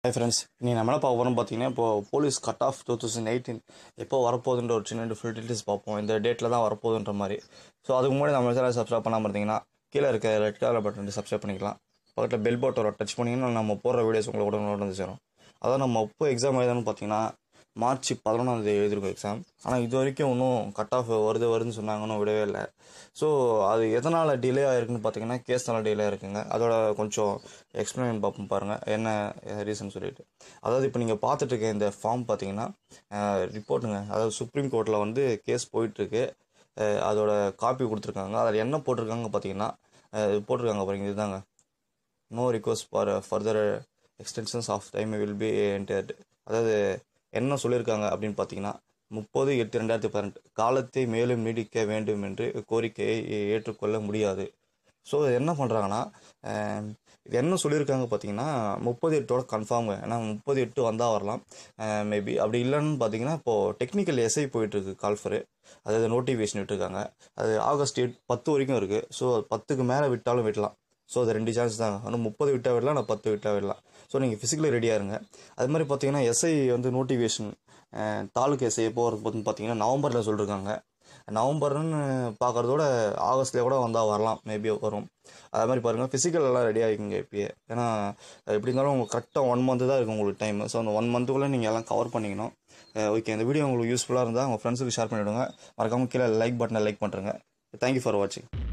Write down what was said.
hi friends நீ நம்ம என்ன பார்க்க போகிறோம் பார்த்தீங்கன்னா இப்போ police cut off two thousand eighteen எப்போ வரப்போகுதுன்ற ஒரு சின்ன ஃபுல் டீட்டெயில்ஸ் பார்ப்போம் இந்த டேட்டில் தான் வரப்போகுதுன்ற மாதிரி ஸோ அதுக்கு முன்னாடி நம்ம சேனல் சப்ஸ்கிரைப் பண்ணாமல் இருந்தீங்கன்னா கீழே இருக்க ரெட் கலர் பட்டன் சப்ஸ்கிரைப் பண்ணிக்கலாம் பக்கத்தில் பெல் பட்டனை டச் பண்ணிங்கன்னா நம்ம போடுற வீடியோஸ் உங்களுக்கு உடனே வந்து சேரும் அதான் நம்ம எப்போ எக்ஸாம் எழுதணும்னு பார்த்தீங்கன்னா மார்ச் பதினொன்றாம் தேதி எழுதிருக்கோம் எக்ஸாம் ஆனால் இது வரைக்கும் இன்னும் கட் ஆஃப் வருது வருதுன்னு சொன்னாங்கன்னு விடவே இல்லை ஸோ அது எதனால் டிலே ஆகிருக்குன்னு பார்த்தீங்கன்னா கேஸ்னால டிலே இருக்குங்க அதோட கொஞ்சம் எக்ஸ்பிளைன் பார்ப்போம் பாருங்கள் என்ன ரீசன் சொல்லிட்டு அதாவது இப்போ நீங்கள் பார்த்துட்டு இருக்க இந்த ஃபார்ம் பார்த்தீங்கன்னா ரிப்போர்ட்டுங்க அதாவது சுப்ரீம் கோர்ட்டில் வந்து கேஸ் போயிட்டுருக்கு அதோட காப்பி கொடுத்துருக்காங்க அதில் என்ன போட்டிருக்காங்க பார்த்தீங்கன்னா அஹ் போட்டிருக்காங்க பாருங்க இதுதாங்க no request for further extensions of time will be entered அதாவது என்ன சொல்லியிருக்காங்க அப்படின்னு பார்த்தீங்கன்னா முப்பது எட்டு ரெண்டாயிரத்தி பதினெட்டு காலத்தை மேலும் நீடிக்க வேண்டும் என்று கோரிக்கையை ஏற்றுக்கொள்ள முடியாது ஸோ என்ன பண்ணுறாங்கன்னா இது என்ன சொல்லியிருக்காங்க பார்த்தீங்கன்னா முப்பது எட்டோட கன்ஃபார்ம் ஏன்னா முப்பது எட்டு வந்தால் வரலாம் மேபி அப்படி இல்லைன்னு பார்த்தீங்கன்னா இப்போது டெக்னிக்கல் எஸ்ஐ போயிட்டுருக்கு கால்ஃபரு அதாவது நோட்டிஃபிகேஷன் விட்டுருக்காங்க அது ஆகஸ்ட் எட் பத்து வரைக்கும் இருக்குது ஸோ பத்துக்கு மேலே விட்டாலும் விடலாம் ஸோ அது ரெண்டு சான்ஸ் தாங்க ஆனால் முப்பது விட்டால் விடலாம் நான் பத்து விட்டால் விடலாம் ஸோ நீங்கள் ஃபிசிக்கலி ரெடியாக இருங்க அது மாதிரி பார்த்தீங்கன்னா எஸ்ஐ வந்து நோட்டிஃபிகேஷன் தாலுக்கு எஸ்ஐ எப்போ வரது பார்த்து பார்த்தீங்கன்னா நவம்பரில் சொல்லியிருக்காங்க நவம்பர்னு பார்க்குறதோட ஆகஸ்ட்லேயே கூட வந்தால் வரலாம் மேபி வரும் அது மாதிரி பாருங்கள் ஃபிசிக்கல் எல்லாம் ரெடி ஆகிக்குங்க இப்பயே ஏன்னா எப்படி இருந்தாலும் உங்களுக்கு கரெக்டாக ஒன் மந்த்து தான் இருக்கும் உங்களுக்கு டைம் ஸோ அந்த ஒன் மந்த்துக்குள்ளே நீங்கள் எல்லாம் கவர் பண்ணிக்கணும் ஓகே இந்த வீடியோ உங்களுக்கு யூஸ்ஃபுல்லாக இருந்தால் உங்கள் ஃப்ரெண்ட்ஸுக்கு ஷேர் பண்ணிவிடுங்க மறக்காமல் கீழே லைக் பட்டனை லைக் பண்ணுறேங்க தேங்க்யூ ஃபார் வாட்சிங்